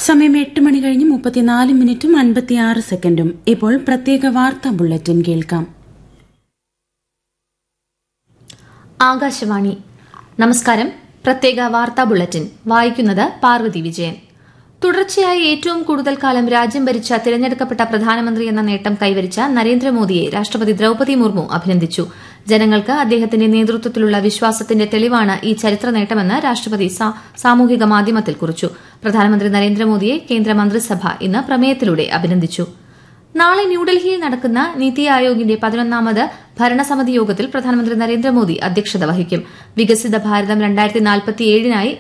സമയം എട്ട് മണി കഴിഞ്ഞ് മുപ്പത്തിനാല് മിനിറ്റും അൻപത്തിയാറ് സെക്കൻഡും ഇപ്പോൾ പ്രത്യേക വാർത്താ ബുള്ളറ്റിൻ കേൾക്കാം ആകാശവാണി നമസ്കാരം പ്രത്യേക വാർത്താ ബുള്ളറ്റിൻ വായിക്കുന്നത് പാർവതി വിജയൻ തുടർച്ചയായി ഏറ്റവും കൂടുതൽ കാലം രാജ്യം ഭരിച്ച തിരഞ്ഞെടുക്കപ്പെട്ട പ്രധാനമന്ത്രി എന്ന നേട്ടം കൈവരിച്ച നരേന്ദ്രമോദിയെ രാഷ്ട്രപതി ദ്രൌപതി മുർമു അഭിനന്ദിച്ചു ജനങ്ങൾക്ക് അദ്ദേഹത്തിന്റെ നേതൃത്വത്തിലുള്ള വിശ്വാസത്തിന്റെ തെളിവാണ് ഈ ചരിത്ര നേട്ടമെന്ന് രാഷ്ട്രപതി സാമൂഹിക മാധ്യമത്തിൽ കുറിച്ചു പ്രധാനമന്ത്രി നരേന്ദ്രമോദിയെ കേന്ദ്രമന്ത്രിസഭ ഇന്ന് പ്രമേയത്തിലൂടെ അഭിനന്ദിച്ചു നാളെ ന്യൂഡൽഹിയിൽ നടക്കുന്ന നീതി ആയോഗിന്റെ പതിനൊന്നാമത് ഭരണസമിതി യോഗത്തിൽ പ്രധാനമന്ത്രി നരേന്ദ്രമോദി അധ്യക്ഷത വഹിക്കും വികസിത ഭാരതം രണ്ടായിരത്തി നാൽപ്പത്തിയേഴിനായി